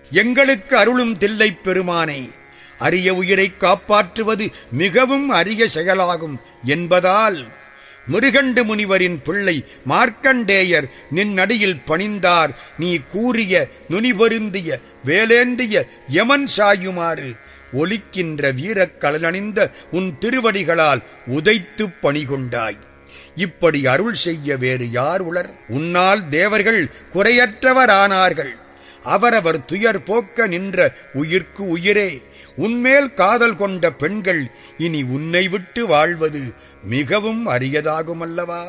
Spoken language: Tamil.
எங்களுக்கு அருளும் தில்லைப் பெருமானை அரிய உயிரை காப்பாற்றுவது மிகவும் அரிய செயலாகும் என்பதால் முருகண்டு முனிவரின் பிள்ளை மார்க்கண்டேயர் நின்னடியில் பணிந்தார் நீ கூறிய நுனிபொருந்திய வேலேந்திய யமன் சாயுமாறு ஒலிக்கின்ற வீரக் கலனணிந்த உன் திருவடிகளால் உதைத்துப் பணிகொண்டாய் இப்படி அருள் செய்ய வேறு யார் உளர் உன்னால் தேவர்கள் குறையற்றவரானார்கள் அவரவர் துயர் போக்க நின்ற உயிர்க்கு உயிரே உன்மேல் காதல் கொண்ட பெண்கள் இனி உன்னை விட்டு வாழ்வது மிகவும் அரியதாகுமல்லவா